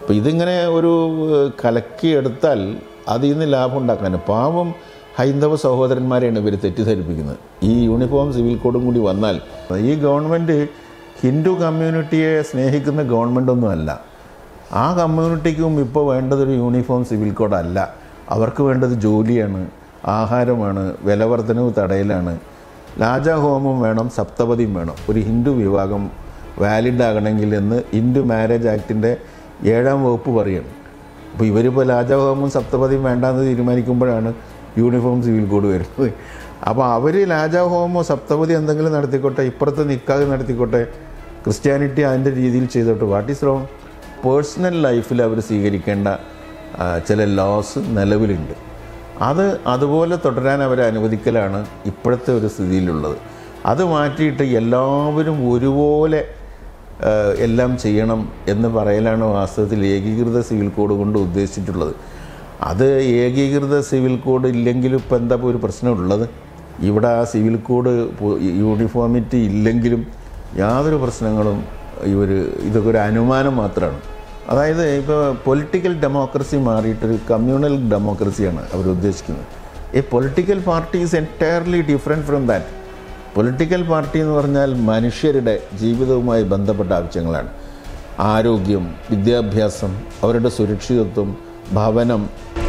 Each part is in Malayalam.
അപ്പോൾ ഇതിങ്ങനെ ഒരു ഏഹ്, കലക്കിയെടുത്താൽ അതിൽ നിന്ന് ലാഭം ഉണ്ടാക്കാൻ പാവം ഹൈന്ദവ സഹോദരന്മാരെയാണ് ഇവർ തെറ്റിദ്ധരിപ്പിക്കുന്നത് ഈ യൂണിഫോം സിവിൽ കോഡും കൂടി വന്നാൽ ഈ ഗവൺമെൻറ് ഹിന്ദു കമ്മ്യൂണിറ്റിയെ സ്നേഹിക്കുന്ന ഗവൺമെൻറ്റൊന്നും അല്ല ആ കമ്മ്യൂണിറ്റിക്കും ഇപ്പോൾ വേണ്ടതൊരു യൂണിഫോം സിവിൽ കോഡല്ല അവർക്ക് വേണ്ടത് ജോലിയാണ് ആഹാരമാണ് വിലവർധനവ് തടയലാണ് ലാജഹോമം വേണം സപ്തപതിയും വേണം ഒരു ഹിന്ദു വിഭാഗം വാലിഡ് ആകണമെങ്കിൽ എന്ന് ഹിന്ദു മാരേജ് ആക്ടിൻ്റെ ഏഴാം വകുപ്പ് പറയണം അപ്പോൾ ഇവരിപ്പോൾ ലാജഹോമം സപ്തപതിയും വേണ്ടാന്ന് തീരുമാനിക്കുമ്പോഴാണ് യൂണിഫോം സിവിൽ കോഡ് വരുന്നത് അപ്പോൾ അവർ ലാജഹോമോ സപ്തപതി എന്തെങ്കിലും നടത്തിക്കോട്ടെ ഇപ്പുറത്ത് നിക്കാതെ നടത്തിക്കോട്ടെ ക്രിസ്ത്യാനിറ്റി അതിൻ്റെ രീതിയിൽ ചെയ്തോട്ടെ വാട്ട് ഈസ് റോങ് പേഴ്സണൽ ലൈഫിൽ അവർ സ്വീകരിക്കേണ്ട ആ, ചില ലോസ് നിലവിലുണ്ട് അത് അതുപോലെ തുടരാൻ അവരെ അനുവദിക്കലാണ് ഇപ്പോഴത്തെ ഒരു സ്ഥിതിയിലുള്ളത് അത് മാറ്റിയിട്ട് എല്ലാവരും ഒരുപോലെ ആ, എല്ലാം ചെയ്യണം എന്ന് പറയലാണ് വാസ്തവത്തിൽ ഏകീകൃത സിവിൽ കോഡ് കൊണ്ട് ഉദ്ദേശിച്ചിട്ടുള്ളത് അത് ഏകീകൃത സിവിൽ കോഡ് ഇല്ലെങ്കിലും ഇപ്പം എന്താ ഇപ്പോൾ ഒരു പ്രശ്നമുള്ളത് ഇവിടെ ആ സിവിൽ കോഡ് പു- യൂണിഫോമിറ്റി ഇല്ലെങ്കിലും യാതൊരു പ്രശ്നങ്ങളും ഇവർ ഇതൊക്കെ ഒരു അനുമാനം മാത്രമാണ് അതായത് ഇപ്പോൾ പൊളിറ്റിക്കൽ ഡെമോക്രസി മാറിയിട്ടൊരു കമ്മ്യൂണൽ ഡെമോക്രസിയാണ് അവർ ഉദ്ദേശിക്കുന്നത് a political party is entirely different from that political party എന്ന് പറഞ്ഞാൽ മനുഷ്യരുടെ ജീവിതവുമായി ബന്ധപ്പെട്ട ആവശ്യങ്ങളാണ് ആരോഗ്യം വിദ്യാഭ്യാസം അവരുടെ സുരക്ഷിതത്വം ഭവനം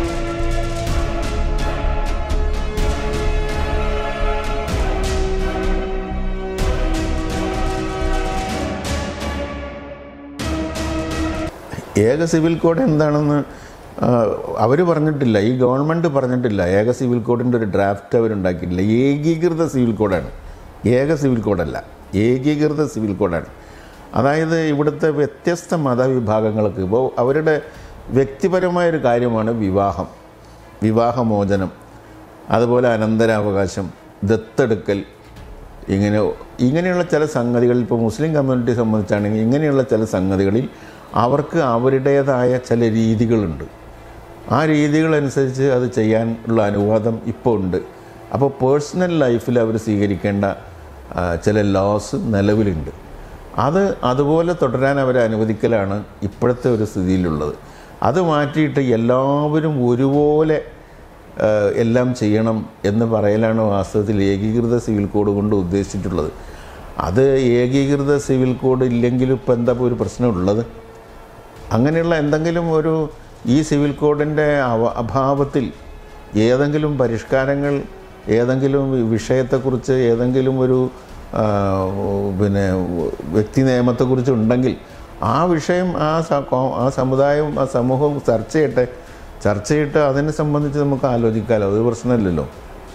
ഏക സിവിൽ കോഡ് എന്താണെന്ന് അവർ പറഞ്ഞിട്ടില്ല ഈ ഗവൺമെൻറ് പറഞ്ഞിട്ടില്ല ഏക സിവിൽ കോഡിൻ്റെ ഒരു ഡ്രാഫ്റ്റ് അവരുണ്ടാക്കിയിട്ടില്ല ഏകീകൃത സിവിൽ കോഡാണ് ഏക സിവിൽ കോഡല്ല ഏകീകൃത സിവിൽ കോഡാണ് അതായത് ഇവിടുത്തെ വ്യത്യസ്ത മതവിഭാഗങ്ങൾക്ക് ഇപ്പോൾ അവരുടെ വ്യക്തിപരമായൊരു കാര്യമാണ് വിവാഹം വിവാഹമോചനം അതുപോലെ അനന്തരാവകാശം ദത്തെടുക്കൽ ഇങ്ങനെ ഇങ്ങനെയുള്ള ചില സംഗതികളിൽ ഇപ്പോൾ മുസ്ലിം കമ്മ്യൂണിറ്റി സംബന്ധിച്ചാണെങ്കിൽ ഇങ്ങനെയുള്ള ചില സംഗതികളിൽ അവർക്ക് അവരുടേതായ ചില രീതികളുണ്ട് ആ രീതികളനുസരിച്ച് അത് ചെയ്യാൻ ഉള്ള അനുവാദം ഇപ്പോൾ ഉണ്ട് അപ്പോൾ പേഴ്സണൽ ലൈഫിൽ അവർ സ്വീകരിക്കേണ്ട ആ, ചില ലോസ് നിലവിലുണ്ട് അത് അതുപോലെ തുടരാൻ അവരെ അനുവദിക്കലാണ് ഇപ്പോഴത്തെ ഒരു സ്ഥിതിയിലുള്ളത് അത് മാറ്റിയിട്ട് എല്ലാവരും ഒരുപോലെ ആ, എല്ലാം ചെയ്യണം എന്ന് പറയലാണ് വാസ്തവത്തിൽ ഏകീകൃത സിവിൽ കോഡ് കൊണ്ട് ഉദ്ദേശിച്ചിട്ടുള്ളത് അത് ഏകീകൃത സിവിൽ കോഡ് ഇല്ലെങ്കിലും ഇപ്പം എന്താ ഇപ്പോൾ ഒരു പ്രശ്നമുള്ളത് അങ്ങനെയുള്ള എന്തെങ്കിലും ഒരു ഈ സിവിൽ കോഡിൻ്റെ അവ അഭാവത്തിൽ ഏതെങ്കിലും പരിഷ്കാരങ്ങൾ ഏതെങ്കിലും വി- വിഷയത്തെക്കുറിച്ച് ഏതെങ്കിലും ഒരു ആ, പിന്നെ വ്യക്തി നിയമത്തെക്കുറിച്ച് ഉണ്ടെങ്കിൽ ആ വിഷയം ആ സ- കോ- ആ സമുദായവും ആ സമൂഹവും ചർച്ച ചെയ്യട്ടെ ചർച്ച ചെയ്തിട്ട് അതിനെ സംബന്ധിച്ച് നമുക്ക് ആലോചിക്കാമല്ലോ അത് പ്രശ്നമില്ലല്ലോ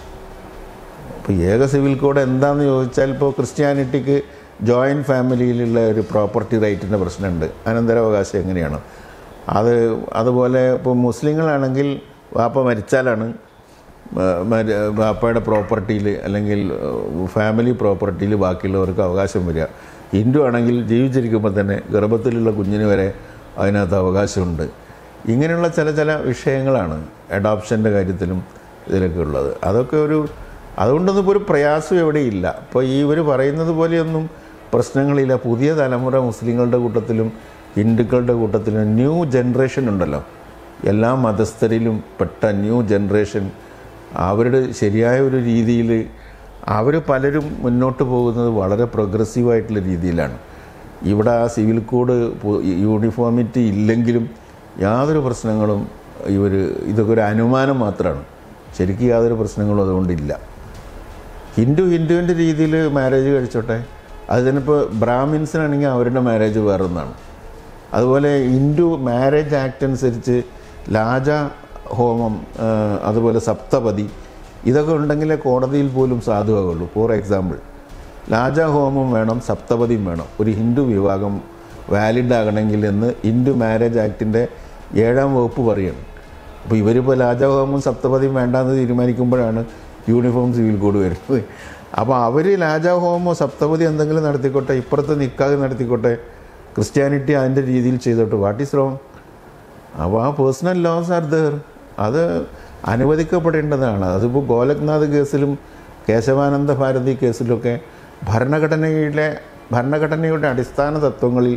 ഇപ്പോൾ ഏക സിവിൽ കോഡ് എന്താണെന്ന് ചോദിച്ചാൽ ഇപ്പോൾ ക്രിസ്ത്യാനിറ്റിക്ക് ജോയിൻറ്റ് ഫാമിലിയിലുള്ള ഒരു പ്രോപ്പർട്ടി റൈറ്റിൻ്റെ പ്രശ്നമുണ്ട് അനന്തരാവകാശം എങ്ങനെയാണ് അത് അതുപോലെ ഇപ്പോൾ മുസ്ലിങ്ങളാണെങ്കിൽ വാപ്പ മരിച്ചാലാണ് മ- മര- വാപ്പയുടെ പ്രോപ്പർട്ടിയിൽ അല്ലെങ്കിൽ ഫാമിലി പ്രോപ്പർട്ടിയിൽ ബാക്കിയുള്ളവർക്ക് അവകാശം വരിക ഹിന്ദു ആണെങ്കിൽ ജീവിച്ചിരിക്കുമ്പോൾ തന്നെ ഗർഭത്തിലുള്ള കുഞ്ഞിന് വരെ അതിനകത്ത് അവകാശമുണ്ട് ഇങ്ങനെയുള്ള ചില ചില വിഷയങ്ങളാണ് അഡോപ്ഷൻ്റെ കാര്യത്തിലും ഇതിലൊക്കെ ഉള്ളത് അതൊക്കെ ഒരു അതുകൊണ്ടൊന്നും ഇപ്പോൾ ഒരു പ്രയാസം എവിടെയില്ല ഇപ്പോൾ ഈ ഇവർ പറയുന്നത് പോലെയൊന്നും പ്രശ്നങ്ങളില്ല പുതിയ തലമുറ മുസ്ലിങ്ങളുടെ കൂട്ടത്തിലും ഹിന്ദുക്കളുടെ കൂട്ടത്തിലും ന്യൂ ജനറേഷൻ ഉണ്ടല്ലോ എല്ലാ മതസ്ഥരിലും പെട്ട ന്യൂ ജനറേഷൻ അവരുടെ ശരിയായ ഒരു രീതിയിൽ അവർ പലരും മുന്നോട്ട് പോകുന്നത് വളരെ പ്രോഗ്രസീവായിട്ടുള്ള രീതിയിലാണ് ഇവിടെ ആ സിവിൽ കോഡ് പു- യൂണിഫോമിറ്റി ഇല്ലെങ്കിലും യാതൊരു പ്രശ്നങ്ങളും ഇവർ ഇതൊക്കെ ഒരു അനുമാനം മാത്രമാണ് ശരിക്കും യാതൊരു പ്രശ്നങ്ങളും അതുകൊണ്ടില്ല ഹിന്ദു ഹിന്ദുവിൻ്റെ രീതിയിൽ മാരേജ് കഴിച്ചോട്ടെ അത് തന്നെയിപ്പോൾ ബ്രാഹ്മിൻസിനാണെങ്കിൽ അവരുടെ മാരേജ് വേറൊന്നാണ് അതുപോലെ ഹിന്ദു മാരേജ് ആക്ട് അനുസരിച്ച് ലാജ ഹോമം ആ, അതുപോലെ സപ്തപതി ഇതൊക്കെ ഉണ്ടെങ്കിലേ കോടതിയിൽ പോലും സാധുവാകുള്ളൂ ഫോർ എക്സാമ്പിൾ ലാജ ഹോമം വേണം സപ്തപതിയും വേണം ഒരു ഹിന്ദു വിഭാഗം വാലിഡ് ആകണമെങ്കിൽ എന്ന് ഹിന്ദു മാരേജ് ആക്ടിൻ്റെ ഏഴാം വകുപ്പ് പറയണം അപ്പോൾ ഇവരിപ്പോൾ ലാജഹോമം സപ്തപതിയും വേണ്ടാന്ന് തീരുമാനിക്കുമ്പോഴാണ് യൂണിഫോം സിവിൽ കോഡ് വരുന്നത് അപ്പോൾ അവർ ലാജഹോമോ സപ്തപതി എന്തെങ്കിലും നടത്തിക്കോട്ടെ ഇപ്പുറത്ത് നിക്കാതെ നടത്തിക്കോട്ടെ ക്രിസ്ത്യാനിറ്റി അതിൻ്റെ രീതിയിൽ ചെയ്തോട്ടെ വാട്ട് ഈസ് റോങ് അപ്പോൾ ആ പേഴ്സണൽ ലോസ് ആർ ദർ അത് അനുവദിക്കപ്പെടേണ്ടതാണ് അതിപ്പോൾ ഗോലക്നാഥ് കേസിലും കേശവാനന്ദ ഭാരതി കേസിലൊക്കെ ഭരണഘടനയിലെ ഭരണഘടനയുടെ അടിസ്ഥാന തത്വങ്ങളിൽ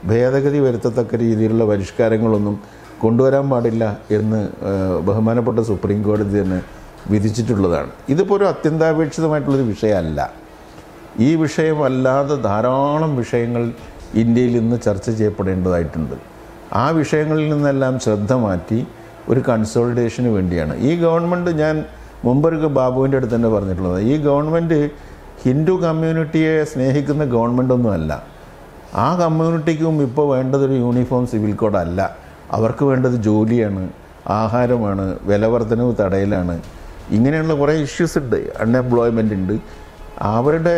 ഭേദഗതി വരുത്തത്തക്ക രീതിയിലുള്ള പരിഷ്കാരങ്ങളൊന്നും കൊണ്ടുവരാൻ പാടില്ല എന്ന് ഏഹ്, ബഹുമാനപ്പെട്ട സുപ്രീം കോടതി തന്നെ വിധിച്ചിട്ടുള്ളതാണ് ഇതിപ്പോൾ ഒരു അത്യന്താപേക്ഷിതമായിട്ടുള്ളൊരു വിഷയമല്ല ഈ വിഷയമല്ലാതെ ധാരാളം വിഷയങ്ങൾ ഇന്ത്യയിൽ ഇന്ന് ചർച്ച ചെയ്യപ്പെടേണ്ടതായിട്ടുണ്ട് ആ വിഷയങ്ങളിൽ നിന്നെല്ലാം ശ്രദ്ധ മാറ്റി ഒരു കൺസോളിഡേഷന് വേണ്ടിയാണ് ഈ ഗവൺമെൻറ് ഞാൻ മുമ്പൊരു ബാബുവിൻ്റെ അടുത്ത് തന്നെ പറഞ്ഞിട്ടുള്ളത് ഈ ഗവൺമെൻറ് ഹിന്ദു കമ്മ്യൂണിറ്റിയെ സ്നേഹിക്കുന്ന ഗവൺമെൻറ്റൊന്നും അല്ല ആ കമ്മ്യൂണിറ്റിക്കും ഇപ്പോൾ വേണ്ടതൊരു യൂണിഫോം സിവിൽ കോഡ് അല്ല അവർക്ക് വേണ്ടത് ജോലിയാണ് ആഹാരമാണ് വിലവർധനവ് തടയലാണ് ഇങ്ങനെയുള്ള കുറേ ഇഷ്യൂസ് ഉണ്ട് അൺഎംപ്ലോയ്മെൻ്റ് ഉണ്ട് അവരുടെ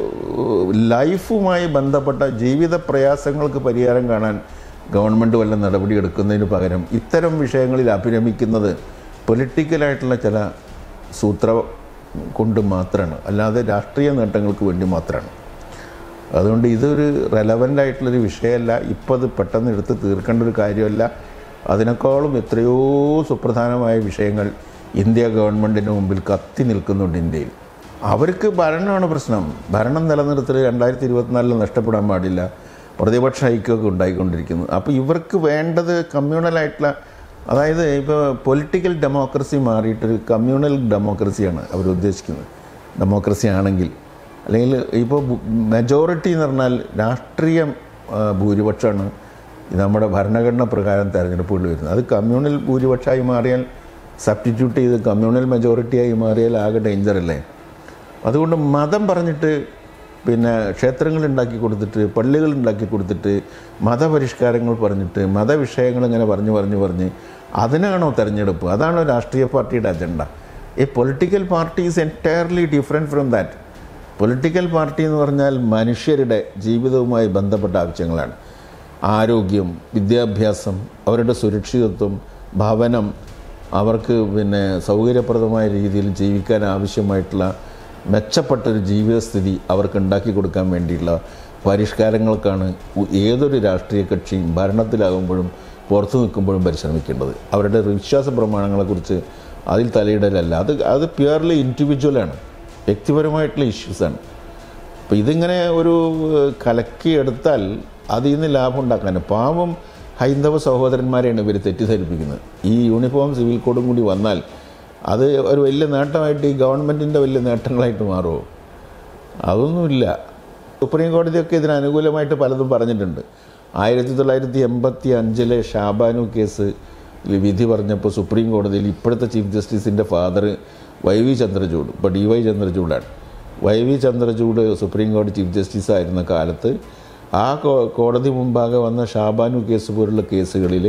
ലൈഫുമായി ബന്ധപ്പെട്ട ജീവിത പ്രയാസങ്ങൾക്ക് പരിഹാരം കാണാൻ ഗവൺമെൻറ് വല്ല നടപടി എടുക്കുന്നതിന് പകരം ഇത്തരം വിഷയങ്ങളിൽ അഭിരമിക്കുന്നത് പൊളിറ്റിക്കലായിട്ടുള്ള ചില സൂത്ര കൊണ്ട് മാത്രമാണ് അല്ലാതെ രാഷ്ട്രീയ നേട്ടങ്ങൾക്ക് വേണ്ടി മാത്രമാണ് അതുകൊണ്ട് ഇതൊരു റെലവൻ്റ് ആയിട്ടുള്ളൊരു വിഷയമല്ല ഇപ്പോൾ അത് പെട്ടെന്ന് എടുത്ത് തീർക്കേണ്ട ഒരു കാര്യമല്ല അതിനേക്കാളും എത്രയോ സുപ്രധാനമായ വിഷയങ്ങൾ ഇന്ത്യ ഗവൺമെൻറ്റിന് മുമ്പിൽ കത്തി നിൽക്കുന്നുണ്ട് ഇന്ത്യയിൽ അവർക്ക് ഭരണമാണ് പ്രശ്നം ഭരണം നിലനിർത്തൽ രണ്ടായിരത്തി ഇരുപത്തിനാലിൽ നഷ്ടപ്പെടാൻ പാടില്ല പ്രതിപക്ഷ ഐക്യമൊക്കെ ഉണ്ടായിക്കൊണ്ടിരിക്കുന്നു അപ്പോൾ ഇവർക്ക് വേണ്ടത് കമ്മ്യൂണലായിട്ടുള്ള അതായത് ഇപ്പോൾ പൊളിറ്റിക്കൽ ഡെമോക്രസി മാറിയിട്ടൊരു കമ്മ്യൂണൽ ഡെമോക്രസിയാണ് അവർ ഉദ്ദേശിക്കുന്നത് ഡെമോക്രസി ആണെങ്കിൽ അല്ലെങ്കിൽ ഇപ്പോൾ മെജോറിറ്റി എന്ന് പറഞ്ഞാൽ രാഷ്ട്രീയ ആ, ഭൂരിപക്ഷമാണ് നമ്മുടെ ഭരണഘടന പ്രകാരം തിരഞ്ഞെടുപ്പുകൾ വരുന്നത് അത് കമ്മ്യൂണൽ ഭൂരിപക്ഷമായി മാറിയാൽ സബ്സ്റ്റിറ്റ്യൂട്ട് ചെയ്ത് കമ്മ്യൂണൽ മെജോറിറ്റിയായി മാറിയാൽ ആകെ ഡേഞ്ചർ അല്ലേ അതുകൊണ്ട് മതം പറഞ്ഞിട്ട് പിന്നെ ക്ഷേത്രങ്ങൾ ഉണ്ടാക്കി കൊടുത്തിട്ട് പള്ളികൾ ഉണ്ടാക്കി കൊടുത്തിട്ട് മതപരിഷ്കാരങ്ങൾ പറഞ്ഞിട്ട് മതവിഷയങ്ങൾ ഇങ്ങനെ പറഞ്ഞു പറഞ്ഞു പറഞ്ഞ് അതിനാണോ തെരഞ്ഞെടുപ്പ് അതാണോ രാഷ്ട്രീയ പാർട്ടിയുടെ അജണ്ട ഈ political party is entirely different from that political party എന്ന് പറഞ്ഞാൽ മനുഷ്യരുടെ ജീവിതവുമായി ബന്ധപ്പെട്ട ആവശ്യങ്ങളാണ് ആരോഗ്യം വിദ്യാഭ്യാസം അവരുടെ സുരക്ഷിതത്വം ഭവനം അവർക്ക് പിന്നെ സൗകര്യപ്രദമായ രീതിയിൽ ജീവിക്കാൻ ആവശ്യമായിട്ടുള്ള മെച്ചപ്പെട്ടൊരു ജീവിതസ്ഥിതി അവർക്ക് ഉണ്ടാക്കി കൊടുക്കാൻ വേണ്ടിയുള്ള പരിഷ്കാരങ്ങൾക്കാണ് ഉ- ഏതൊരു രാഷ്ട്രീയ കക്ഷിയും ഭരണത്തിലാകുമ്പോഴും പുറത്തു നിൽക്കുമ്പോഴും പരിശ്രമിക്കേണ്ടത് അവരുടെ വിശ്വാസ പ്രമാണങ്ങളെക്കുറിച്ച് അതിൽ തലയിടലല്ല അത് അത് പ്യുവർലി ഇൻഡിവിജ്വലാണ് വ്യക്തിപരമായിട്ടുള്ള ഇഷ്യൂസാണ് അപ്പോൾ ഇതിങ്ങനെ ഒരു ഏഹ്, കലക്കിയെടുത്താൽ അതിൽ നിന്ന് ലാഭം ഉണ്ടാക്കാൻ പാവം ഹൈന്ദവ സഹോദരന്മാരെയാണ് ഇവർ തെറ്റിദ്ധരിപ്പിക്കുന്നത് ഈ യൂണിഫോം സിവിൽ കോഡും കൂടി വന്നാൽ അത് ഒരു വലിയ നേട്ടമായിട്ട് ഈ ഗവൺമെൻറ്റിൻ്റെ വലിയ നേട്ടങ്ങളായിട്ട് മാറുമോ അതൊന്നുമില്ല സുപ്രീം കോടതിയൊക്കെ ഇതിന് അനുകൂലമായിട്ട് പലതും പറഞ്ഞിട്ടുണ്ട് ആയിരത്തി തൊള്ളായിരത്തി എൺപത്തി അഞ്ചിലെ ഷാബാനു കേസ് വിധി പറഞ്ഞപ്പോൾ സുപ്രീം കോടതിയിൽ ഇപ്പോഴത്തെ ചീഫ് ജസ്റ്റിസിൻ്റെ ഫാദർ വൈ വി ചന്ദ്രചൂഡ് ഇപ്പോൾ ഡി വൈ ചന്ദ്രചൂഡാണ് വൈ വി ചന്ദ്രചൂഡ് സുപ്രീം കോടതി ചീഫ് ജസ്റ്റിസ് ആയിരുന്ന കാലത്ത് ആ കോ- കോടതി മുമ്പാകെ വന്ന ഷാബാനു കേസ് പോലുള്ള കേസുകളിൽ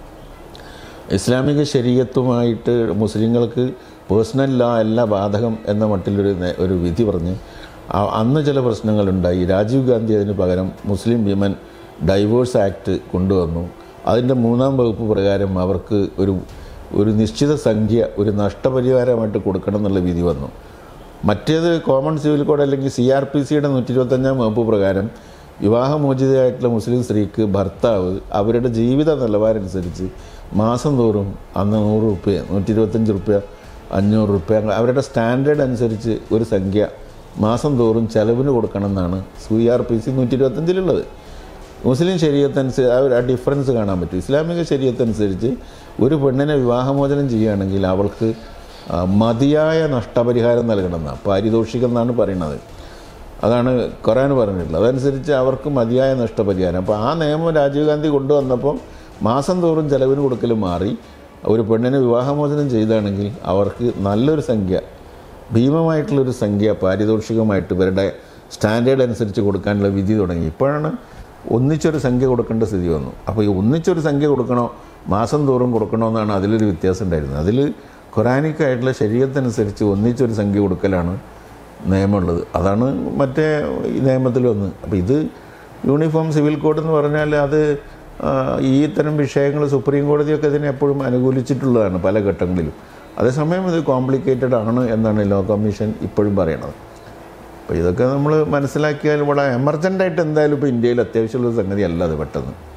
ഇസ്ലാമിക ശരീരത്തുമായിട്ട് മുസ്ലിങ്ങൾക്ക് പേഴ്സണൽ ലോ അല്ല ബാധകം എന്ന മട്ടിലൊരു നേ- ഒരു വിധി പറഞ്ഞ് ആ- അന്ന് ചില പ്രശ്നങ്ങളുണ്ടായി രാജീവ് ഗാന്ധി അതിന് പകരം മുസ്ലിം വിമൻ ഡൈവേഴ്സ് ആക്ട് കൊണ്ടുവന്നു അതിൻ്റെ മൂന്നാം വകുപ്പ് പ്രകാരം അവർക്ക് ഒരു ഒരു നിശ്ചിത സംഖ്യ ഒരു നഷ്ടപരിഹാരമായിട്ട് കൊടുക്കണം എന്നുള്ള വിധി വന്നു മറ്റേത് കോമൺ സിവിൽ കോഡ് അല്ലെങ്കിൽ സി ആർ പി സിയുടെ നൂറ്റി ഇരുപത്തഞ്ചാം വകുപ്പ് പ്രകാരം വിവാഹമോചിതയായിട്ടുള്ള മുസ്ലിം സ്ത്രീക്ക് ഭർത്താവ് അവരുടെ ജീവിത നിലവാരം അനുസരിച്ച് മാസം തോറും അന്ന് നൂറ് റുപ്യ നൂറ്റി ഇരുപത്തഞ്ച് റുപ്യ അഞ്ഞൂറ് റുപ്യ അവരുടെ സ്റ്റാൻഡേർഡ് അനുസരിച്ച് ഒരു സംഖ്യ മാസം തോറും ചെലവിന് കൊടുക്കണം എന്നാണ് സി ആർ പി സി നൂറ്റി ഇരുപത്തഞ്ചിലുള്ളത് മുസ്ലിം ശരീരത്തനുസരിച്ച് ആ ഒരു ആ ഡിഫറൻസ് കാണാൻ പറ്റും ഇസ്ലാമിക ശരീരത്തനുസരിച്ച് ഒരു പെണ്ണിനെ വിവാഹമോചനം ചെയ്യുകയാണെങ്കിൽ അവൾക്ക് ആ, മതിയായ നഷ്ടപരിഹാരം നൽകണമെന്നാണ് പാരിതോഷികം എന്നാണ് പറയുന്നത് അതാണ് ഖുറാൻ പറഞ്ഞിട്ടുള്ളത് അതനുസരിച്ച് അവർക്ക് മതിയായ നഷ്ടപരിഹാരം അപ്പോൾ ആ നിയമം രാജീവ് ഗാന്ധി കൊണ്ടുവന്നപ്പോൾ മാസം തോറും ചെലവിന് കൊടുക്കൽ മാറി ഒരു പെണ്ണിനെ വിവാഹമോചനം ചെയ്താണെങ്കിൽ അവർക്ക് നല്ലൊരു സംഖ്യ ഭീമമായിട്ടുള്ളൊരു സംഖ്യ പാരിതോഷികമായിട്ട് ഇവരുടെ സ്റ്റാൻഡേർഡ് അനുസരിച്ച് കൊടുക്കാനുള്ള വിധി തുടങ്ങി ഇപ്പോഴാണ് ഒന്നിച്ചൊരു സംഖ്യ കൊടുക്കേണ്ട സ്ഥിതി വന്നു അപ്പോൾ ഈ ഒന്നിച്ചൊരു സംഖ്യ കൊടുക്കണോ മാസം തോറും കൊടുക്കണോ എന്നാണ് അതിലൊരു വ്യത്യാസം ഉണ്ടായിരുന്നത് അതിൽ ഖുറാനിക്കായിട്ടുള്ള ശരീരത്തനുസരിച്ച് ഒന്നിച്ചൊരു സംഖ്യ കൊടുക്കലാണ് നിയമമുള്ളത് അതാണ് മറ്റേ ഈ നിയമത്തിലൊന്ന് അപ്പോൾ ഇത് യൂണിഫോം സിവിൽ കോഡ് എന്ന് പറഞ്ഞാൽ അത് ആ, ഈ ഇത്തരം വിഷയങ്ങൾ സുപ്രീം കോടതിയൊക്കെ ഇതിനെ എപ്പോഴും അനുകൂലിച്ചിട്ടുള്ളതാണ് പല ഘട്ടങ്ങളിലും അതേസമയം ഇത് കോംപ്ലിക്കേറ്റഡ് ആണ് എന്നാണ് ലോ കമ്മീഷൻ ഇപ്പോഴും പറയണത് അപ്പോൾ ഇതൊക്കെ നമ്മൾ മനസ്സിലാക്കിയാൽ ഇവിടെ എമർജൻ്റായിട്ട് എന്തായാലും ഇപ്പോൾ ഇന്ത്യയിൽ അത്യാവശ്യമുള്ള സംഗതി അല്ല അത് പെട്ടെന്ന്